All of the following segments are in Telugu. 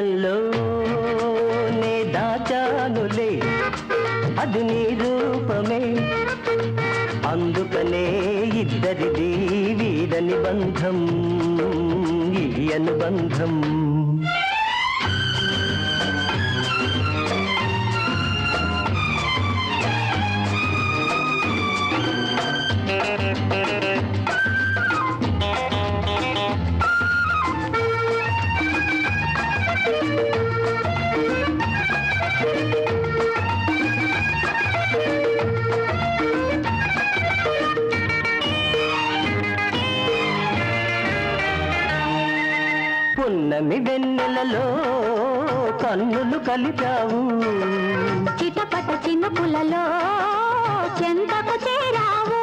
హృదయంలో నే దాచానులే అది నీ రూపమే అందుకనే ఇద్దరిది వీడని బంధం ఈ అనుబంధం పున్నమి వెన్నెలలో కన్నులు కలిపావు చిటపట చినుకులలో చెంతకు చేరావు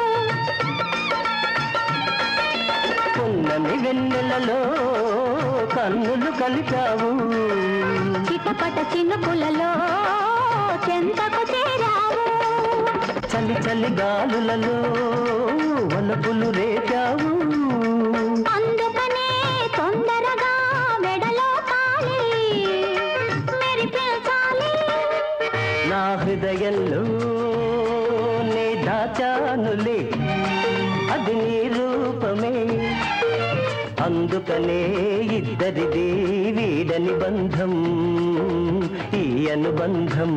పున్నమి వెన్నెలలో కన్నులు కలిపావు చిటపట చినుకులలో చెంతకు చేరావు చలి చలి గాలులలో వలపులు రేపావు అందుకనే తొందరగా మెడలో కాలి మెరిపించాలి నా హృదయంలో నే దాచానులే అది నీ రూపమే అందుకనే ఇద్దరిది వీడని బంధం ఈ అనుబంధం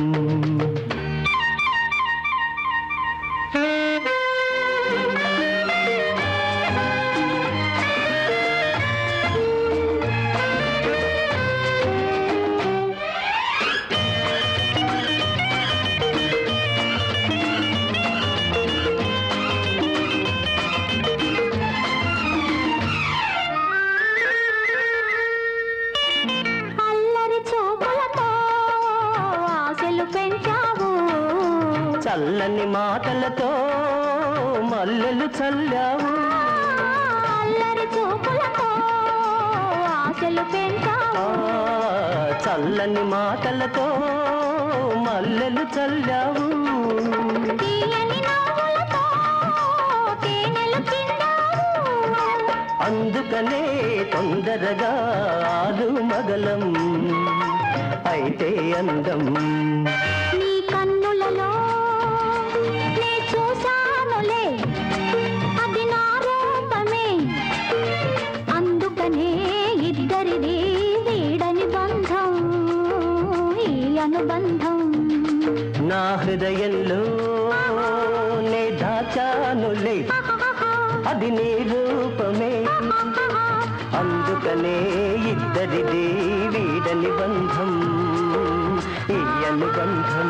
అల్లరి చూపులతో ఆశలు పెంచావు చల్లని మాటలతో మల్లెలు చల్లావు అల్లరి చూపులతో ఆశలు ఆ, పెంచావు చల్లని మాటలతో మల్లెలు చల్లావు తీయని నవ్వులతో తేనెలు చిందావు అందుకనే తొందరగా ఆలు మగలం అయితే అందం నీ కన్నులలో నే చూశానులే అది నా రూపమే అందుకనే ఇద్దరిది వీడని బంధం ఈ అనుబంధం నా హృదయంలో నే దాచానులే అది నీ రూపమే అందుకనే ఇద్దరిది వీడని బంధం ఈ అనుబంధం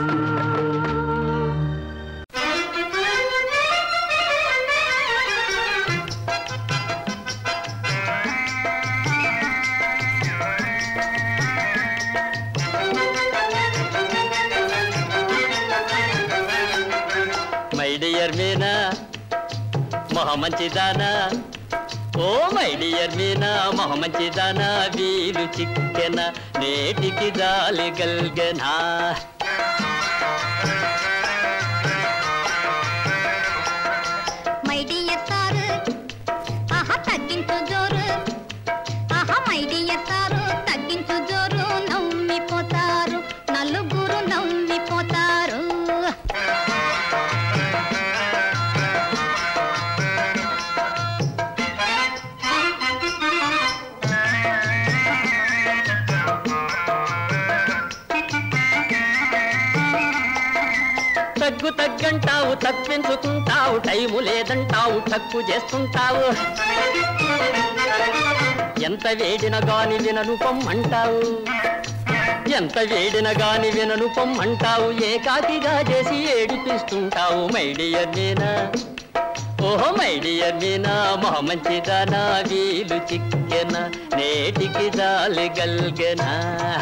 మై డియర్ మీనా మొహ మంచిదానా ఓ మై డియర్ మీనా మొహ మంచిదానా వీలు చిక్కెన నేటికి జాలి గల్గనా మై డియర్ సారు ఆహా తగ్గించు జోరు ఆహా మై డియర్ సారు తగ్గించు జోరు నవ్విపోతారు నలుగురు నవ్విపోతారు తగ్గు తగ్గంటావు తప్పించుకుంటావు టైము లేదంటావు తక్కు చేస్తుంటావు ఎంత వేడిన గాని వినను పొమ్మంటావు ఎంత వేడిన గాని వినను పొమ్మంటావు ఏకాకిగా చేసి ఏడిపిస్తుంటావు మైడియర్ మీనా ఓహో మైడియర్ మీనా మొహ మంచిదానా వీలు చిక్కెన నేటికి జాలి గల్గెనా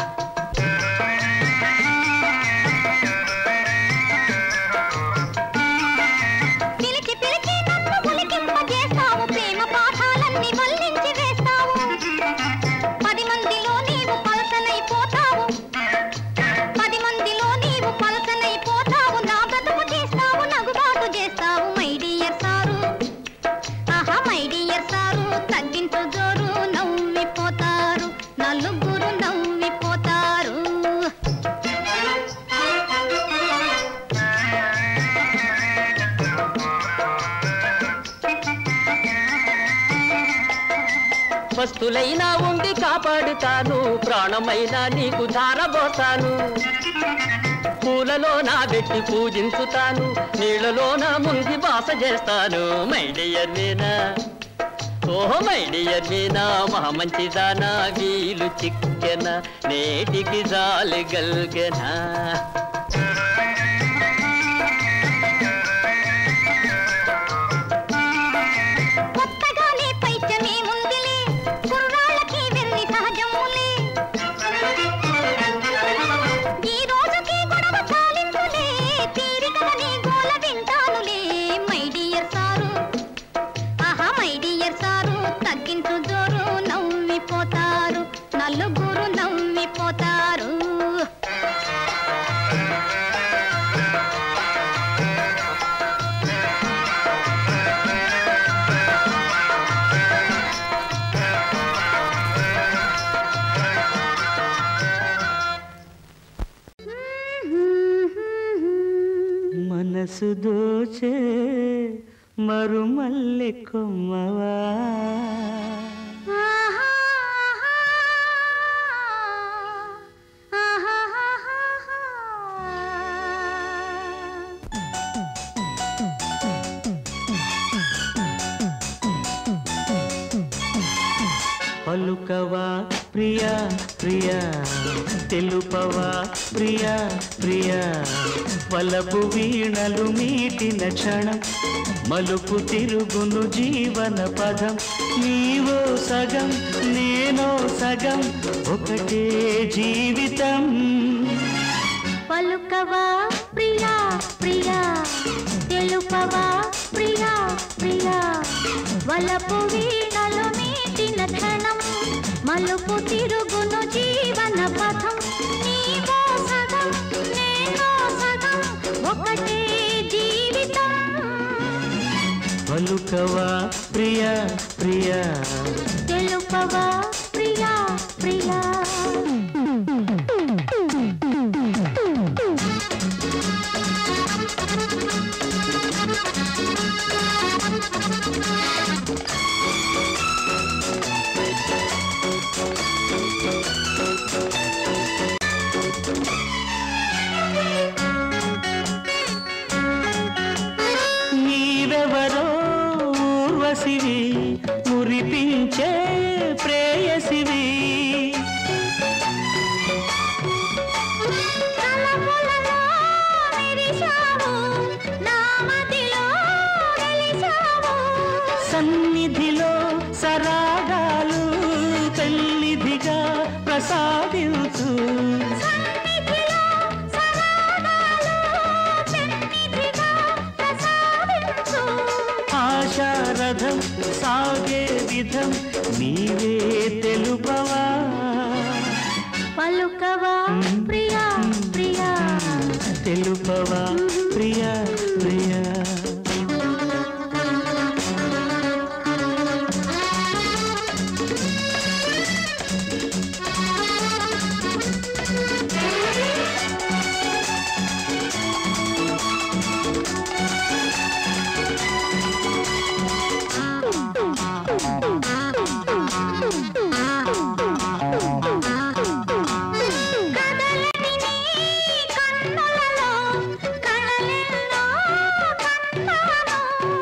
పిలిచి పిలిచి నన్ను పులికింపజేస్తావు ప్రేమ పాఠాలన్నీ వల్లించి వేస్తావు పది మందిలో నీవు పలసనైపోతావు పది మందిలో నీవు పలసనైపోతావు నా బ్రతుకు చేస్తావు నగుబాటు చేస్తావు మై డియర్ సారు ఆహా మై డియర్ సారు తగ్గించు జోరు నవ్విపోతారు నలుగురు భక్తులైనా ఉండి కాపాడుతాను ప్రాణమైనా నీకు ధారబోతాను పూలలో నా పెట్టి పూజించుతాను నీళ్ళలో నా ముంగి బాస చేస్తాను మైడియర్ మీనా ఓహో మైడియర్ మీనా మహా మంచిదానా వీలు చిక్కెన నేటికి జాలి గల్గెనా కొత్తగానే పైచమే ముందిలే కుర్రాళ్ళకి వెర్రి సహజములే ఈ రోజుకి గొడవ చాలింపులే తీరికలని గోల వింటానులే మై డియర్ సారు ఆహా మై డియర్ సారు తగ్గించు జోరు నవ్విపోతారు నలుగురు నవ్విపోతారు మనసు దోచే మరుమల్లె కొమ్మవా ఆహా ఆహా పలుకవా ప్రియా ప్రియా తెలుపవా ప్రియా ప్రియా వలపు వీణలు మీటిన క్షణం మలుపు తిరుగును జీవన పదం నీవో సగం నేనో సగం ఒకటే జీవితం పలుకవా ప్రియా ప్రియా తెలుపవా ప్రియా ప్రియా వలపు వీణలు మీటిన క్షణం మలుపు తిరుగును జీవన పథం నీవో సగం నేనో సగం ఒకటే జీవితం పలుకవా ప్రియా ప్రియా తెలుపవా ప్రియా ప్రియా నీవెవరో ఊర్వశివి మురిపించే ప్రేయసివి తలపులలో మెరిశావు, నా మదిలో వెలిశావు. సన్నిధిలో సరాగాలు పెళ్లిదిగా ప్రసాదించు సన్నిధిలో సరాగాలు పెన్నిధిగా ప్రసాదించు. ఆశారథం సాగే విధం నీవే తెలుపవా పలుకవా ప్రియా ప్రియా తెలుపవా ప్రియా ప్రియా కదలని నీ కన్నులలో కడలెన్నో కన్నాను.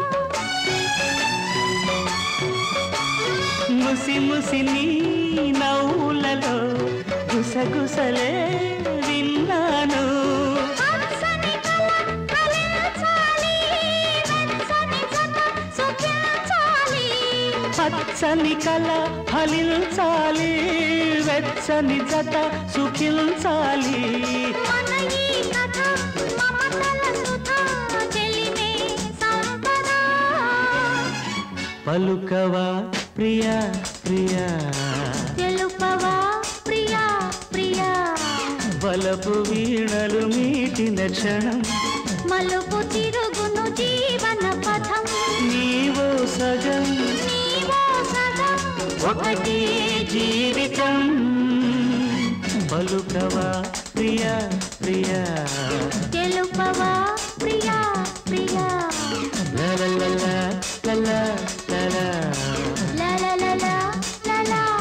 ముసి ముసి నీ నవ్వులలో గుసగుసలే విన్నాను పచ్చని కల కలించాలి, వెచ్చని జత సుఖించాలి. పచ్చని కల ఫలించాలి వెచ్చని జత సుఖించాలి మన ఈ కథ మమతల సుధ చెలిమే సంపద. పలుకవా ప్రియా ప్రియా తెలుపవా ప్రియా ప్రియా వలపు వీణలు మీటిన క్షణం మలుపు తిరుగును జీవన పథం నీవో సగం నీవో సగం ఒకటి జీవితం పలుకవా ప్రియా ప్రియా తెలుపవా ప్రియా ప్రియా లలలల, లల, లల. లలలల లలా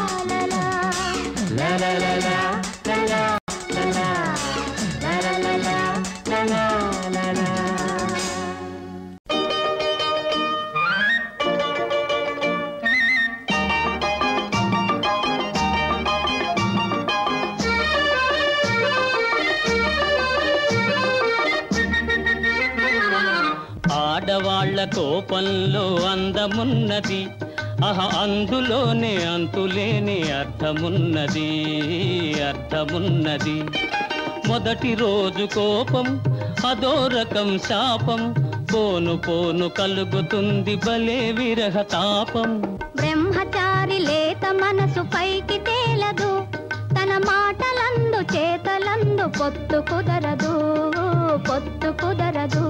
ఆడవాళ్ల కోపంలో అందమున్నది అహ అందులోనే అంతులేని అర్థమున్నది అర్థమున్నది మొదటి రోజు కోపం అదో రకం శాపం పోను పోను కలుగుతుంది భలే విరహ తాపం బ్రహ్మచారి లేత మనసు పైకి తేలదు తన మాటలందు చేతలందు పొత్తు కుదరదు పొత్తు కుదరదు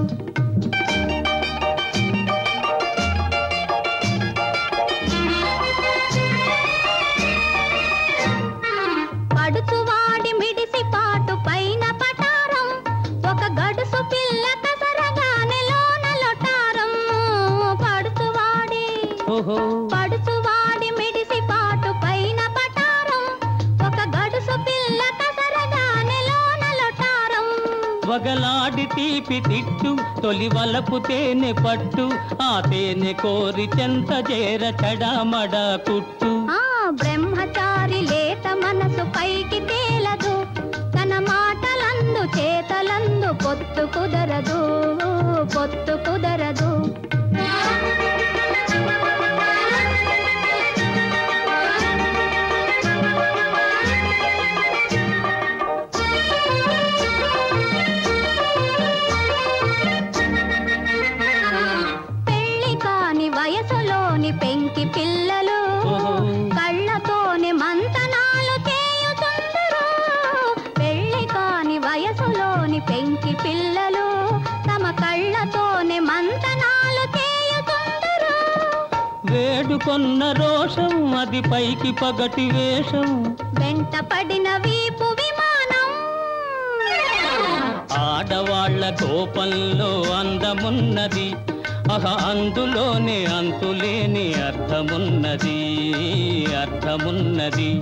పడుచువాడి మిడిసి పాటు పైన పటారం ఒక గడుసు పిల్ల కసరగానే లోన లొటారం పడుచువాడి ఓహో పడుచువాడి మిడిసి పాటు పైన పటారం ఒక గడుసు పిల్ల కసరగానే లోన లొటారం వగలాడి తీపి తిట్టు తొలి వలపు తేనె పట్టు ఆ తేనె కోరి చెంత చేర చడామడ కుట్టు ఆ బ్రహ్మచారి లేత మనసు పైకి తేలదు తన మాటలందు చేతలందు పొత్తు కుదరదు పొత్తు కుదరదు పెళ్లి కాని వయసులోని పెంకి పిల్లలు ఓహో. కళ్ళతోనే మంతనాలు చేయుచుందురు పెళ్లి కాని వయసులోని పెంకి పిల్లలు తమ కళ్ళతోనే మంతనాలు చేయుచుందురు వేడుకొన్న రోషం అది పైకి పగటి వేషం వెంట పడిన వీపు విమానం ఆడవాళ్ల కోపంలో అందమున్నది అహ అందులోనే అంతులేని అర్థమున్నది అర్థమున్నది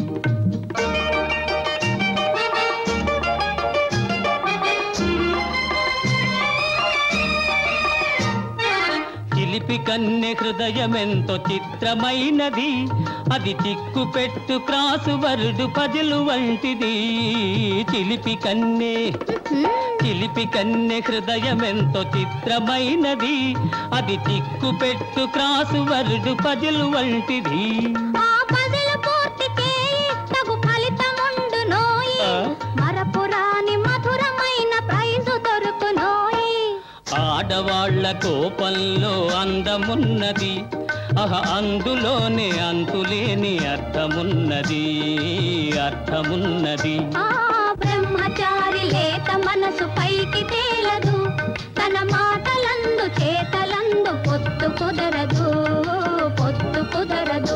చిలిపి కన్నె హృదయమెంతో చిత్రమైనది అది చిక్కు పెట్టు క్రాసు వరుడు పజలు వంటిది చిలిపి కన్నె చిలిపి కన్నె హృదయమెంతో చిత్రమైనది అది చిక్కు పెట్టు క్రాసు వరుడు పజలు వంటిది ఆ పజిల్ పూర్తి చేయి తగు ఫలితముండు నోయి ఆ? మరపురాని మధురమైన ప్రైజు దొరుకునోయి ఆడవాళ్ల కోపంలో అందమున్నది అహ అందులోనే అంతులేని అర్థమున్నది అర్థమున్నది ఆ బ్రహ్మచారి లేత మనసు పైకి తేలదు తన మాటలందు చేతలందు పొత్తు కుదరదు పొత్తు కుదరదు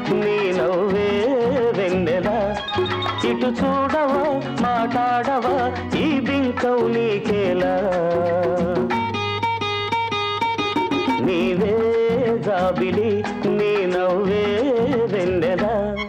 నీ నవ్వే వెన్నెల ఇటు చూడవా మాట్లాడవా ఈ బింకవు నీకేలా నీవే జాబిలి నీ నవ్వే వెన్నెల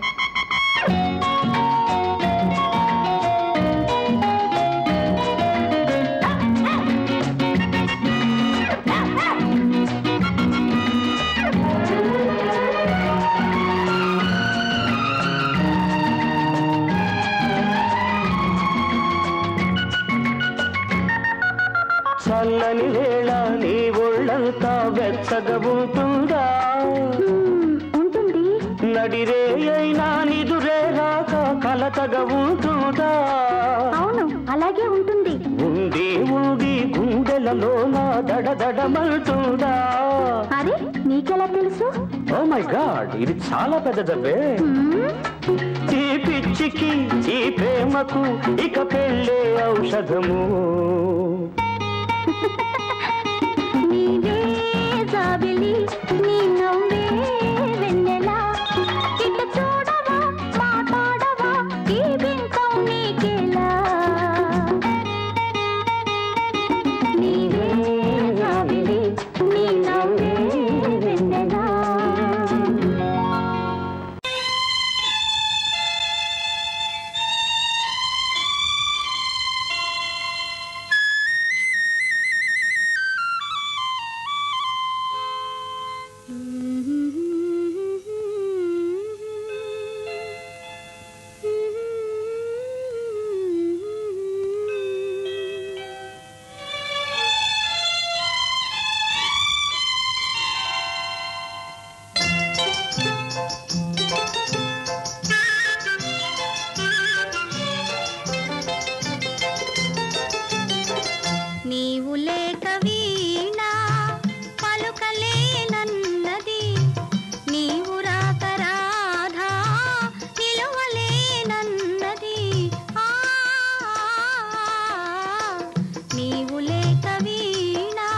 చల్లని వేళ నీ ఒళ్ళంతా వెచ్చగా ఉంటుందా ఉంటుంది నడిరే అయినా నిదురే రాక కలతగా ఉంటుందా అవును అలాగే ఉంటుంది ఉంది ఉంది గుండెలలో నా దడదడమలుతుందా అరే నీకెలా తెలుసు ఓ మై గాడ్ ఇది చాలా పెద్దదవ్వే మ్మ్. ఈ పిచ్చికి ఈ ప్రేమకు ఇక పెళ్ళే ఔషధము నీవే జాబిలి నీ నవ్వే వెన్నెల ఇటు చూడవా మాట్లాడవా ఈ బింకం నీకెలా నీవే జాబిలి నీ నవ్వే వెన్నెల నీవు లేక వీణా పలుకలేనన్నది నీవు రాక రాధా నిలువలేనన్నది ఆ నీవు లేక వీణా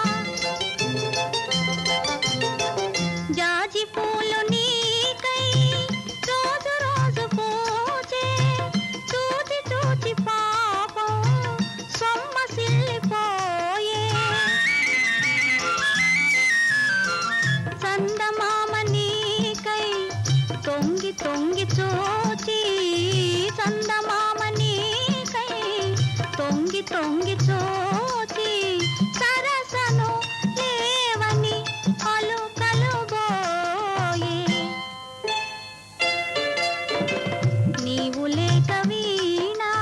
జాజి పూలు నీకై రోజు రోజు పూజే చూచి చూచి పాపం సొమ్మసిల్లిపోయే చందమామ నీకై తొంగి తొంగి చూచి చందమామ నీకై తొంగి తొంగి చూచి సరసను లేవని అలుకలు బోయే నీవు లేక వీణా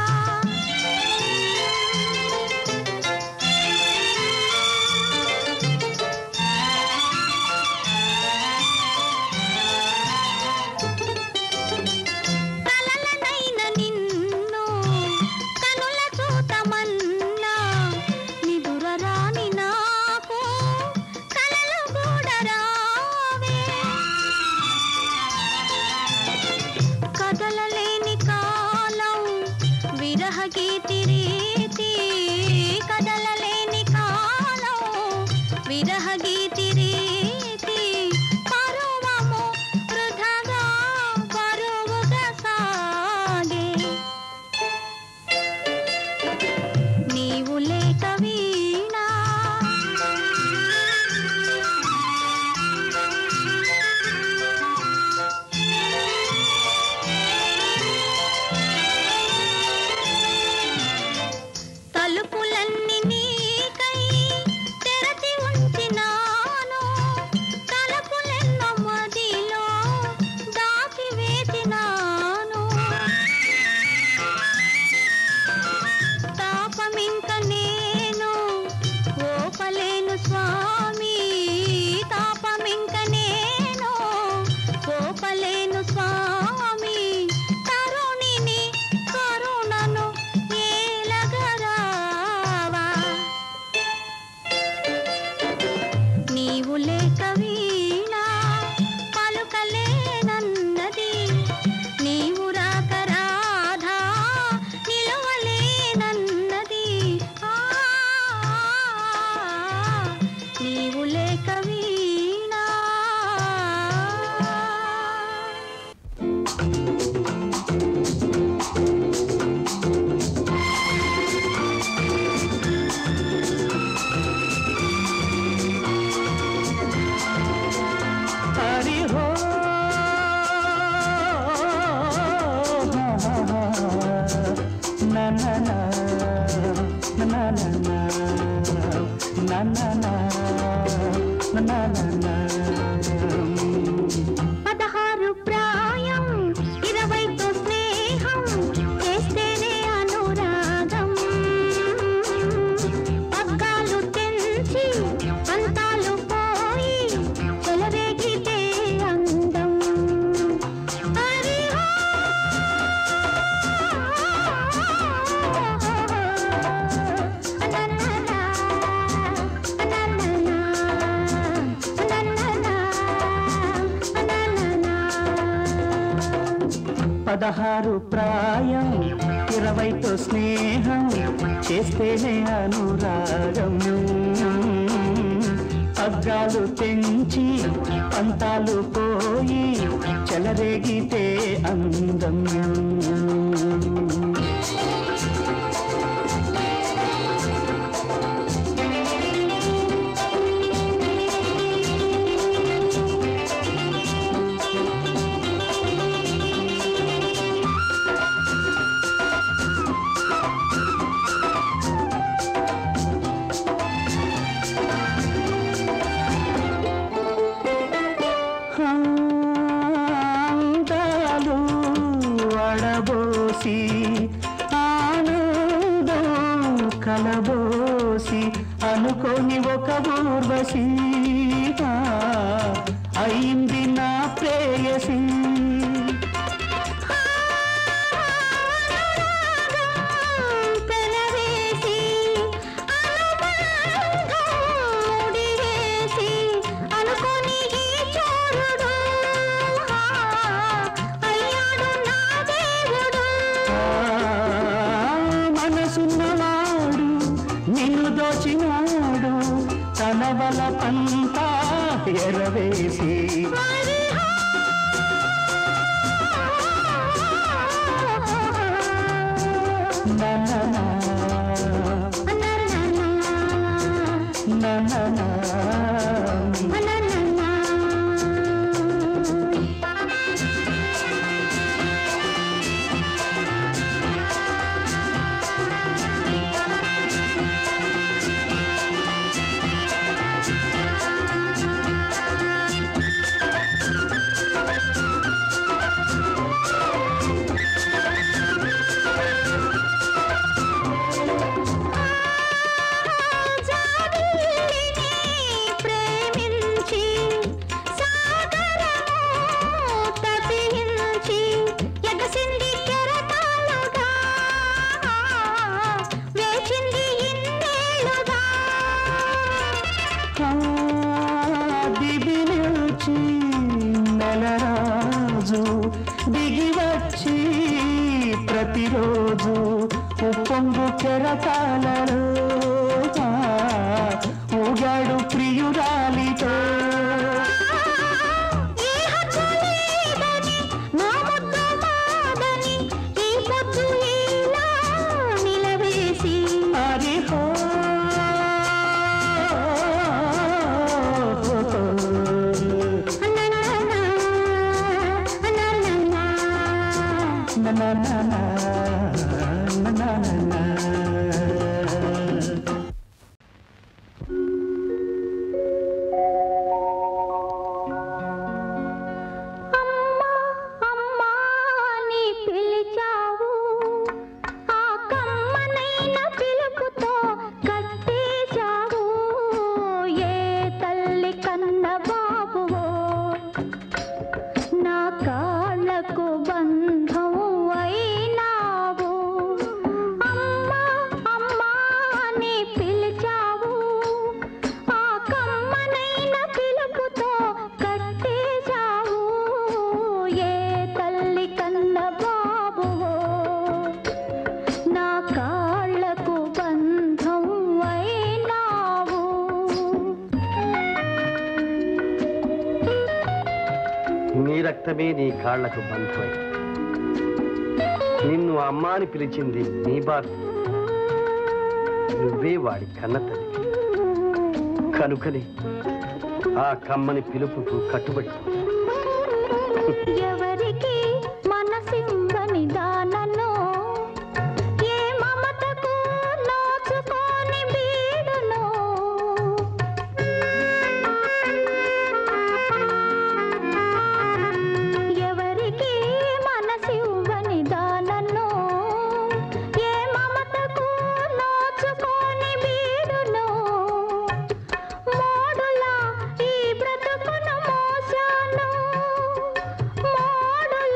పదహారు ప్రాయం ఇరవైతో స్నేహం చేస్తేనే అనురాగం పగ్గాలు తెంచి పంతాలు పోయి చెలరేగితే అందం అందాలు వడబోసి ఆనందం కలబోసి అనుకోని ఒక ఊర్వశి ఆ, అయింది నా ప్రేయసి పెనవేసి అనుబంధం ముడివేసి అనుకోని ఈ చోరుడు అయ్యాడు నా దేవుడు ఆ, మనసున్నవాడు నిన్ను దోచినాడు తన బల పంతా ఎరవేసి నననా, నననా. ప్రేమించి సాగరము తపించి ఎగసింది కెరటాలుగా వేచింది ఇన్నేళ్ళుగా దిగి నిలిచి నెలరాజు దిగి వచ్చి ప్రతిరోజు ఉప్పొంగు కెరటాలలో ఆ, ఊగాడు ప్రియురాలితో ఈ హద్దు లేదని నా ముద్దు మాదని ఈ పొద్దు ఇలా నిలవేసి హరిహో అమ్మా అమ్మా అని పిలిచావు ఆ కమ్మనైన పిలుపుతో కట్టేశావు ఏ తల్లి కన్న బాబువో నా కాళ్ళకు బంధం అయినావు అమ్మా అమ్మా అని పిలిచావు ఆ కమ్మనైన పిలుపుతో కట్టేశావు ఏ తల్లి కన్న బాబువో నా కాళ్ళకు బంధం అయినావు నీ రక్తమే నీ కాళ్లకు బంధమై నిన్ను అమ్మ అని పిలిచింది నీ బాధ నువ్వే వాడి కన్న తల్లి కనుకనే ఆ కమ్మని పిలుపుకు కట్టుబడి ఎవరికి మనసివ్వని దానను ఏ మమతకు నోచుకోని బీడును ఎవరికి మనసివ్వని దానను ఏ మమతకు నోచుకోని బీడును మోడులా ఈ బ్రతుకును మోసాను మోడులా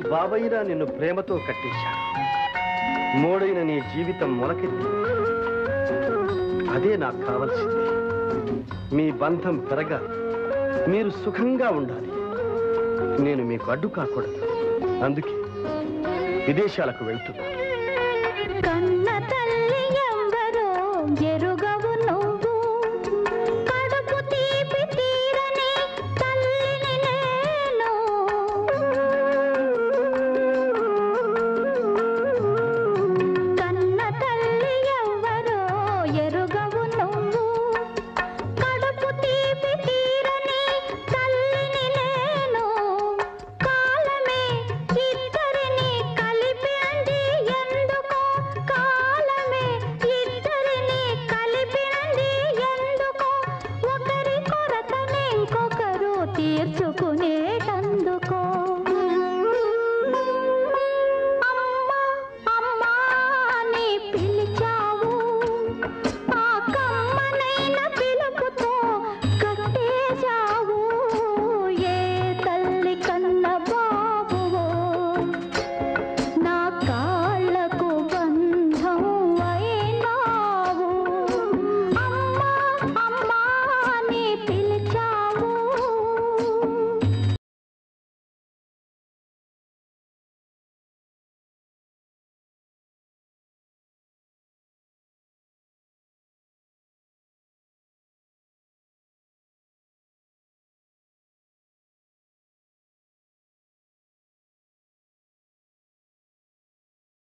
బాబైనా నిన్ను ప్రేమతో కట్టేశాడు మోడైన నీ జీవితం మొలకెత్తి అదే నాకు కావలసింది మీ బంధం పెరగాలి మీరు సుఖంగా ఉండాలి నేను మీకు అడ్డు కాకూడదు అందుకే విదేశాలకు వెళ్తున్నా కన్న తల్లి ఎవరో ఎరుగవు నువ్వు కడుపు తీపి తీరని తల్లిని నేను కన్న తల్లి ఎవరో ఎరుగవు నువ్వు కడుపు తీపి తీరని తల్లిని నేను కాలమే ఇద్దరిని కలిపింది ఎందుకో కాలమే ఇద్దరిని కలిపింది ఎందుకో ఒకరి కొరతని ఇంకొకరు తీర్చు